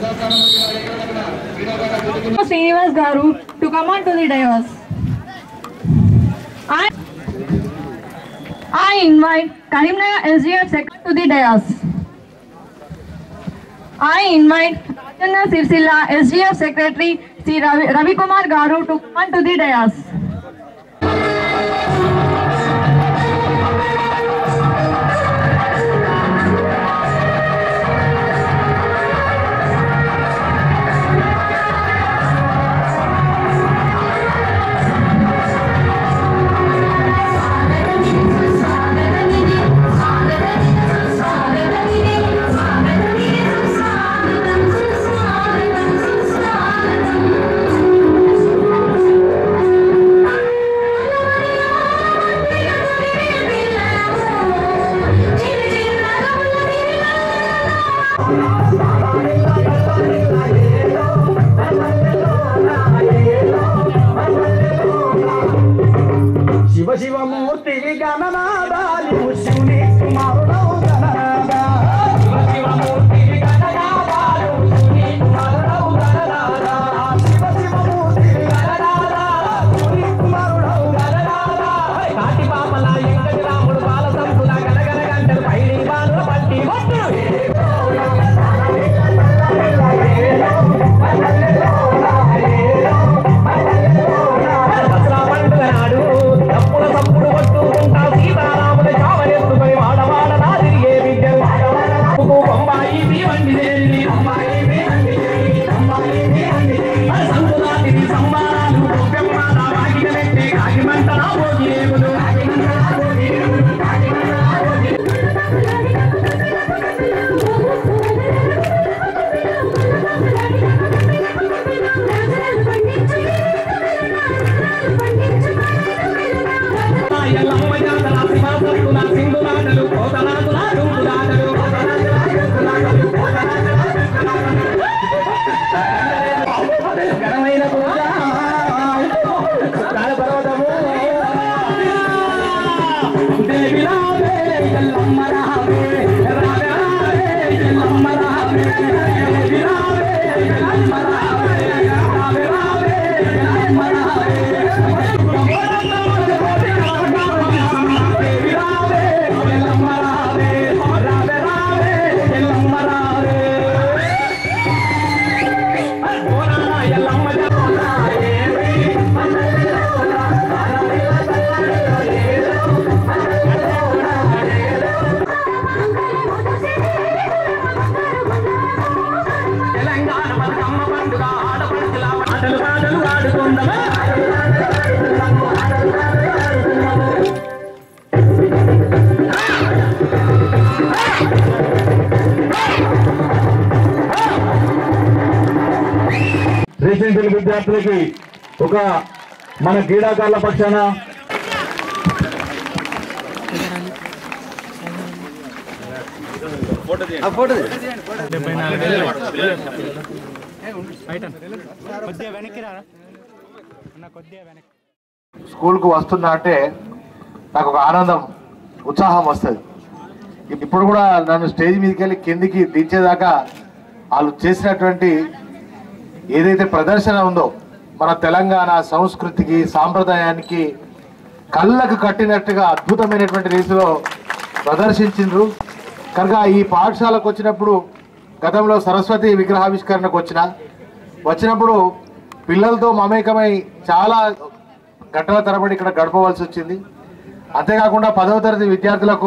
Srinivas Garu to come on to the dais. I, I invite Karimnagar SGF Secretary to the dais. I invite Rajana Sirsilla SGF Secretary Sri Ravi, Ravi Kumar Garu to come on to the dais. Shiva Sivamurthy గణనాదాలి శివుని కుమారుడవు గణనాదా. శివ శివమూర్తి గణనాదాలు శివుని కుమారుడవు గణనాదా. శివ శివమూర్తి గణనాదా, శివుని కుమారుడవు గణనాదా. కాటి పాపల ఎంకటి రాముడు బాల సంపుల గనగన గంటలు పైడి బాలుల పట్టి ఒట్టును. దసరా పండుగ నాడు తప్పుల తప్పుడు కొట్టుకుంటా సీతారాముల చావనెత్తుకొని వాడవాడ నా తిరిగే విద్యలు బొంబాయి భీమండి దేవి బొంబాయి భీమండి దేవి బొంబాయి భీమండి దేవి సంకులాంటివి సంబారాలు గొప్పెమ్మ నా వాకిట పెట్టి కాకిమంట నా భోగి రేగులు కాకిమంట నా భోగి రేగులు కాకిమంట నా భోగి ఎల్లమ్మ జాతర సింహాసత్తుల సింధులాటలు కోతలాటుల డుంకులాటలు ఘనమైన పూజ పర్వతము దేవి రావే ఎల్లమ్మ రావే రావే రావే ఎల్లమ్మ రావే దేవి రావే ఎల్లమ్మ రావే రావే రావే ఎల్లమ్మ రావే దేవి రావే ఎల్లమ్మ రావే రావే రావే ఎల్లమ్మ రావే ఓనా ఎల్లమ్మ రావే తెలంగాణ బతుకమ్మ పండుగ ఆడపడుచుల ఆటలు పాటలు ఆడుకుందమా రెసిడెన్షియల్ విద్యార్థులకి ఒక మన క్రీడాకారుల పక్షాన స్కూల్కు వస్తున్నా అంటే నాకు ఒక ఆనందం ఉత్సాహం వస్తుంది ఇప్పుడు కూడా నన్ను స్టేజ్ మీదకి వెళ్ళి కిందికి దించేదాకా వాళ్ళు చేసినటువంటి ఏదైతే ప్రదర్శన ఉందో మన తెలంగాణ సంస్కృతికి సాంప్రదాయానికి కళ్ళకు కట్టినట్టుగా అద్భుతమైనటువంటి రీతిలో ప్రదర్శించిండ్రు కనుక ఈ పాఠశాలకు వచ్చినప్పుడు గతంలో సరస్వతి విగ్రహావిష్కరణకు వచ్చిన వచ్చినప్పుడు పిల్లలతో మమేకమై చాలా గంటల తరబడి ఇక్కడ గడపవలసి వచ్చింది అంతేకాకుండా పదవ తరగతి విద్యార్థులకు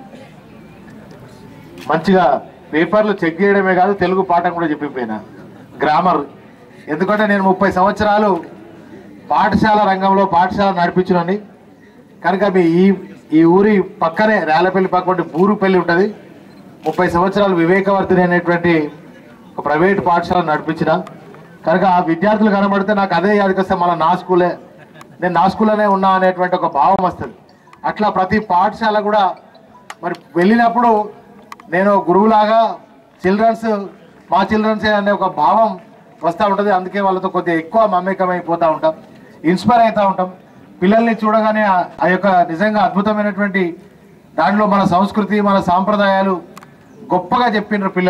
మంచిగా పేపర్లు చెక్ చేయడమే కాదు తెలుగు పాఠం కూడా చెప్పిపోయినా గ్రామర్ ఎందుకంటే నేను ముప్పై సంవత్సరాలు పాఠశాల రంగంలో పాఠశాల నడిపించినని కనుక మీ ఈ ఈ ఊరి పక్కనే రేలపల్లి పక్కన బూరుపల్లి ఉంటుంది ముప్పై సంవత్సరాలు వివేకవర్ధిని అనేటువంటి ఒక ప్రైవేట్ పాఠశాల నడిపించిన కనుక ఆ విద్యార్థులు కనబడితే నాకు అదే యాదకొస్తే మళ్ళీ నా స్కూలే నేను నా స్కూల్లోనే ఉన్నా అనేటువంటి ఒక భావం వస్తుంది అట్లా ప్రతి పాఠశాల కూడా మరి వెళ్ళినప్పుడు నేను గురువులాగా చిల్డ్రన్స్ మా చిల్డ్రన్స్ అనే ఒక భావం వస్తూ ఉంటుంది అందుకే వాళ్ళతో కొద్దిగా ఎక్కువ మమేకమైపోతూ ఉంటాం ఇన్స్పైర్ అవుతూ ఉంటాం పిల్లల్ని చూడగానే ఆ- ఆ యొక్క నిజంగా అద్భుతమైనటువంటి దాంట్లో మన సంస్కృతి మన సాంప్రదాయాలు గొప్పగా చెప్పిండ్రు పిల్లలు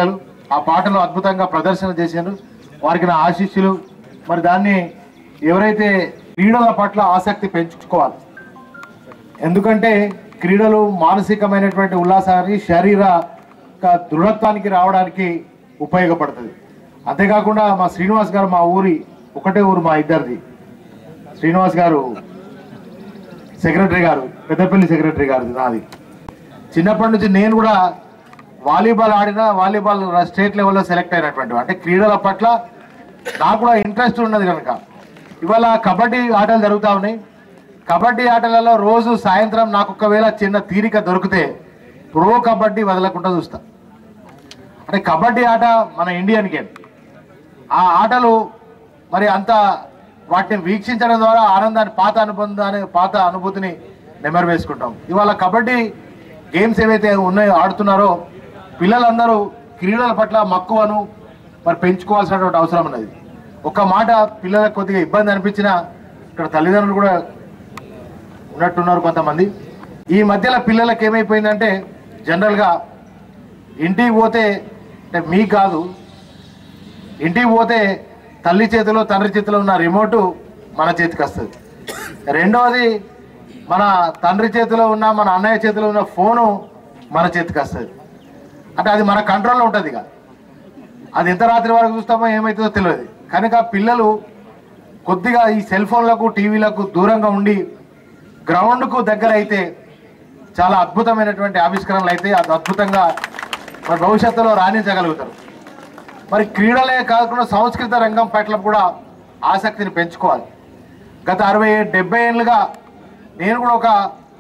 ఆ పాటలు అద్భుతంగా ప్రదర్శన చేశారు వారికి నా ఆశీస్సులు మరి దాన్ని ఎవరైతే క్రీడల పట్ల ఆసక్తి పెంచుకోవాలి ఎందుకంటే క్రీడలు మానసికమైనటువంటి ఉల్లాసాన్ని శరీర క- దృఢత్వానికి రావడానికి ఉపయోగపడుతుంది అంతేకాకుండా మా శ్రీనివాస్ గారు మా ఊరి ఒకటే ఊరు మా ఇద్దరిది శ్రీనివాస్ గారు సెక్రటరీ గారు పెద్దపల్లి సెక్రటరీ గారు నాది చిన్నప్పటి నుంచి నేను కూడా వాలీబాల్ ఆడినా వాలీబాల్ స్టేట్ లెవెల్లో సెలెక్ట్ అయినటువంటి అంటే క్రీడల పట్ల నాకు కూడా ఇంట్రెస్ట్ ఉన్నది కనుక ఇవాళ కబడ్డీ ఆటలు జరుగుతూ ఉన్నాయి కబడ్డీ ఆటలలో రోజు సాయంత్రం నాకు ఒకవేళ చిన్న తీరిక దొరికితే ప్రో కబడ్డీ వదలకుండా చూస్తా అంటే కబడ్డీ ఆట మన ఇండియన్ గేమ్ ఆ ఆటలు మరి అంత వాటిని వీక్షించడం ద్వారా ఆనందాన్ని పాత అనుబంధాన్ని పాత అనుభూతిని నెమరు వేసుకుంటాం ఇవాళ కబడ్డీ గేమ్స్ ఏవైతే ఉన్నాయో ఆడుతున్నారో పిల్లలందరూ క్రీడల పట్ల మక్కువను మరి పెంచుకోవాల్సినటువంటి అవసరం ఉన్నది ఒక మాట పిల్లలకు కొద్దిగా ఇబ్బంది అనిపించినా ఇక్కడ తల్లిదండ్రులు కూడా ఉన్నట్టున్నారు కొంతమంది ఈ మధ్యలో పిల్లలకి ఏమైపోయిందంటే జనరల్గా ఇంటికి పోతే అంటే మీ కాదు ఇంటికి పోతే తల్లి చేతిలో తండ్రి చేతిలో ఉన్న రిమోటు మన చేతికి వస్తుంది రెండవది మన తండ్రి చేతిలో ఉన్న మన అన్నయ్య చేతిలో ఉన్న ఫోను మన చేతికి వస్తుంది అంటే అది మన కంట్రోల్లో ఉంటుంది ఇక అది ఎంత రాత్రి వరకు చూస్తామో ఏమవుతుందో తెలియదు కనుక పిల్లలు కొద్దిగా ఈ సెల్ ఫోన్లకు టీవీలకు దూరంగా ఉండి గ్రౌండ్కు దగ్గర అయితే చాలా అద్భుతమైనటువంటి ఆవిష్కరణలు అయితే అది అద్భుతంగా మరి భవిష్యత్తులో రాణించగలుగుతారు మరి క్రీడలే కాకుండా సంస్కృత రంగం పట్ల కూడా ఆసక్తిని పెంచుకోవాలి గత అరవై డెబ్బై ఏళ్ళుగా నేను కూడా ఒక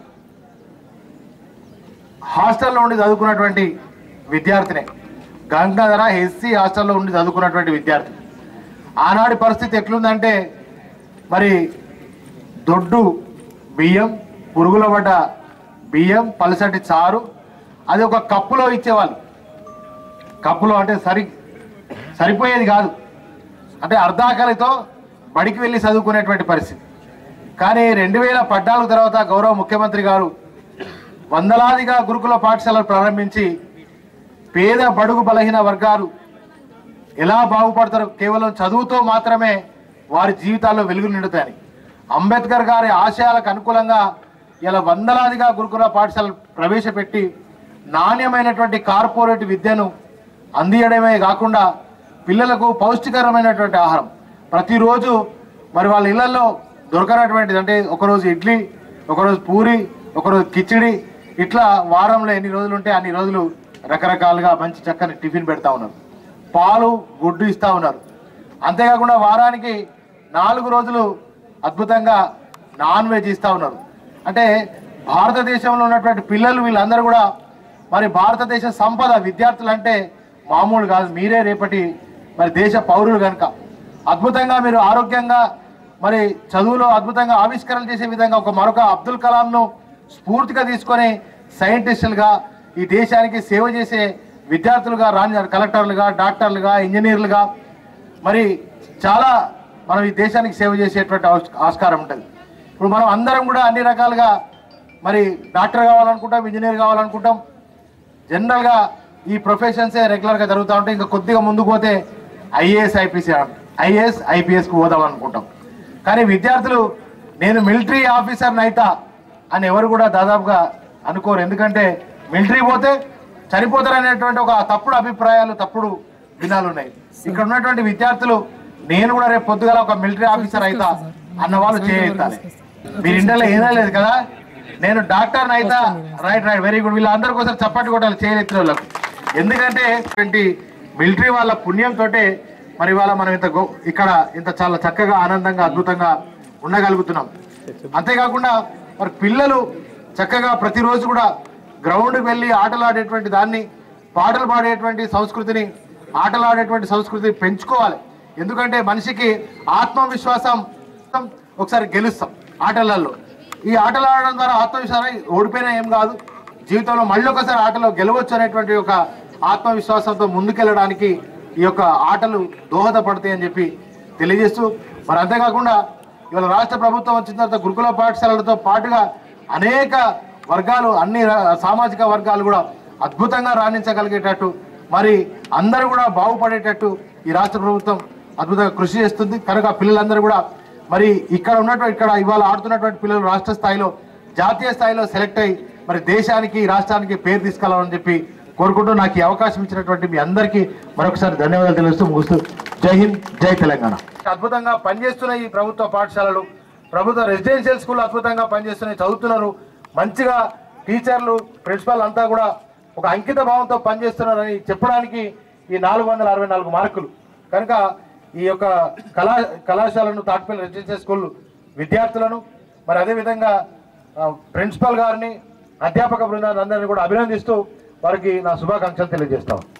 హాస్టల్లో ఉండి చదువుకున్నటువంటి విద్యార్థినే గంగాధర ఎస్సీ హాస్టల్లో ఉండి చదువుకున్నటువంటి విద్యార్థి ఆనాటి పరిస్థితి ఎట్లుందంటే మరి దొడ్డు బియ్యం పురుగుల పడ్డ బియ్యం పలసటి చారు అది ఒక కప్పులో ఇచ్చేవాళ్ళు కప్పులో అంటే సరి సరిపోయేది కాదు అంటే అర్ధాకలితో బడికి వెళ్ళి చదువుకునేటువంటి పరిస్థితి కానీ రెండు వేల పద్నాలుగు తర్వాత గౌరవ ముఖ్యమంత్రి గారు వందలాదిగా గురుకుల పాఠశాలలు ప్రారంభించి పేద బడుగు బలహీన వర్గాలు ఎలా బాగుపడతారు కేవలం చదువుతో మాత్రమే వారి జీవితాల్లో వెలుగు నిండుతాయని అంబేద్కర్ గారి ఆశయాలకు అనుకూలంగా ఇలా వందలాదిగా గురుకుల పాఠశాలలు ప్రవేశపెట్టి నాణ్యమైనటువంటి కార్పొరేట్ విద్యను అందియడమే కాకుండా పిల్లలకు పౌష్టికరమైనటువంటి ఆహారం ప్రతిరోజు మరి వాళ్ళ ఇళ్లలో దొరకనటువంటిది అంటే ఒకరోజు ఇడ్లీ ఒకరోజు పూరి ఒకరోజు కిచిడి ఇట్లా వారంలో ఎన్ని రోజులు ఉంటే అన్ని రోజులు రకరకాలుగా మంచి చక్కని టిఫిన్ పెడతా ఉన్నారు పాలు గుడ్డు ఇస్తా ఉన్నారు అంతేకాకుండా వారానికి నాలుగు రోజులు అద్భుతంగా నాన్ వెజ్ ఇస్తా ఉన్నారు అంటే భారతదేశంలో ఉన్నటువంటి పిల్లలు వీళ్ళందరూ కూడా మరి భారతదేశ సంపద విద్యార్థులు అంటే మామూలు కాదు మీరే రేపటి మరి దేశ పౌరులు కనుక అద్భుతంగా మీరు ఆరోగ్యంగా మరి చదువులో అద్భుతంగా ఆవిష్కరణ చేసే విధంగా ఒక మరొక అబ్దుల్ కలాంను స్ఫూర్తిగా తీసుకొని సైంటిస్టులుగా ఈ దేశానికి సేవ చేసే విద్యార్థులుగా రాని కలెక్టర్లుగా డాక్టర్లుగా ఇంజనీర్లుగా మరి చాలా మనం ఈ దేశానికి సేవ చేసేటువంటి ఆస్- ఆస్కారం ఉంటుంది ఇప్పుడు మనం అందరం కూడా అన్ని రకాలుగా మరి డాక్టర్ కావాలనుకుంటాం ఇంజనీర్ కావాలనుకుంటాం జనరల్గా ఈ ప్రొఫెషన్సే రెగ్యులర్గా జరుగుతూ ఉంటాయి ఇంకా కొద్దిగా ముందుకు పోతే ఐఏఎస్ ఐపీసీ ఐఏఎస్ ఐపీఎస్కి పోదాం అనుకుంటాం కానీ విద్యార్థులు నేను మిలిటరీ ఆఫీసర్ నైతా అని ఎవరు కూడా దాదాపుగా అనుకోరు ఎందుకంటే మిలిటరీ పోతే చనిపోతారనేటువంటి ఒక తప్పుడు అభిప్రాయాలు తప్పుడు దినాలు ఉన్నాయి ఇక్కడ ఉన్నటువంటి విద్యార్థులు నేను కూడా రేపు పొద్దుగల ఒక మిలిటరీ ఆఫీసర్ అయితా అన్న వాళ్ళు చేయెత్తాలి మీరు ఇండియాలో ఏదో లేదు కదా నేను డాక్టర్ అయితా రైట్ రైట్ వెరీ గుడ్ వీళ్ళందరి కోసం చప్పటి కొట్టాలి చేయలెత్తిన వాళ్ళకు ఎందుకంటే ఇటువంటి మిలిటరీ వాళ్ళ పుణ్యంతో మరి ఇవాళ మనం ఇంత గొ- ఇక్కడ ఇంత చాలా చక్కగా ఆనందంగా అద్భుతంగా ఉండగలుగుతున్నాం అంతేకాకుండా మరి పిల్లలు చక్కగా ప్రతిరోజు కూడా గ్రౌండ్కి వెళ్ళి ఆటలు ఆడేటువంటి దాన్ని పాటలు పాడేటువంటి సంస్కృతిని ఆటలు ఆడేటువంటి సంస్కృతిని పెంచుకోవాలి ఎందుకంటే మనిషికి ఆత్మవిశ్వాసం ఒకసారి గెలుస్తాం ఆటలలో ఈ ఆటలు ఆడడం ద్వారా ఆత్మవిశ్వాసం ఓడిపోయినా ఏం కాదు జీవితంలో మళ్ళీ ఒకసారి ఆటలో గెలవచ్చు అనేటువంటి ఒక ఆత్మవిశ్వాసంతో ముందుకెళ్ళడానికి ఈ యొక్క ఆటలు దోహదపడతాయి అని చెప్పి తెలియజేస్తూ మరి అంతేకాకుండా ఇవాళ రాష్ట్ర ప్రభుత్వం వచ్చిన తర్వాత గురుకుల పాఠశాలలతో పాటుగా అనేక వర్గాలు అన్ని రా- సామాజిక వర్గాలు కూడా అద్భుతంగా రాణించగలిగేటట్టు మరి అందరూ కూడా బాగుపడేటట్టు ఈ రాష్ట్ర ప్రభుత్వం అద్భుతంగా కృషి చేస్తుంది కనుక పిల్లలందరూ కూడా మరి ఇక్కడ ఉన్నటువంటి ఇక్కడ ఇవాళ ఆడుతున్నటువంటి పిల్లలు రాష్ట్ర స్థాయిలో జాతీయ స్థాయిలో సెలెక్ట్ అయ్యి మరి దేశానికి రాష్ట్రానికి పేరు తీసుకెళ్లాలని చెప్పి కోరుకుంటూ నాకు ఈ అవకాశం ఇచ్చినటువంటి మీ అందరికీ మరొకసారి ధన్యవాదాలు తెలుస్తూ ముగిస్తూ జై హింద్ జై తెలంగాణ అద్భుతంగా పనిచేస్తున్న ఈ ప్రభుత్వ పాఠశాలలు ప్రభుత్వ రెసిడెన్షియల్ స్కూల్ అద్భుతంగా పనిచేస్తున్నాయి చదువుతున్నారు మంచిగా టీచర్లు ప్రిన్సిపాల్ అంతా కూడా ఒక అంకిత భావంతో పనిచేస్తున్నారని చెప్పడానికి ఈ నాలుగు వందల అరవై నాలుగు మార్కులు కనుక ఈ యొక్క కళా కళాశాలను తాటిపల్లి రెసిడెన్షియల్ స్కూల్ విద్యార్థులను మరి అదేవిధంగా ఆ, ప్రిన్సిపాల్ గారిని అధ్యాపక బృందాన్ని అందరినీ కూడా అభినందిస్తూ వారికి నా శుభాకాంక్షలు తెలియజేస్తాను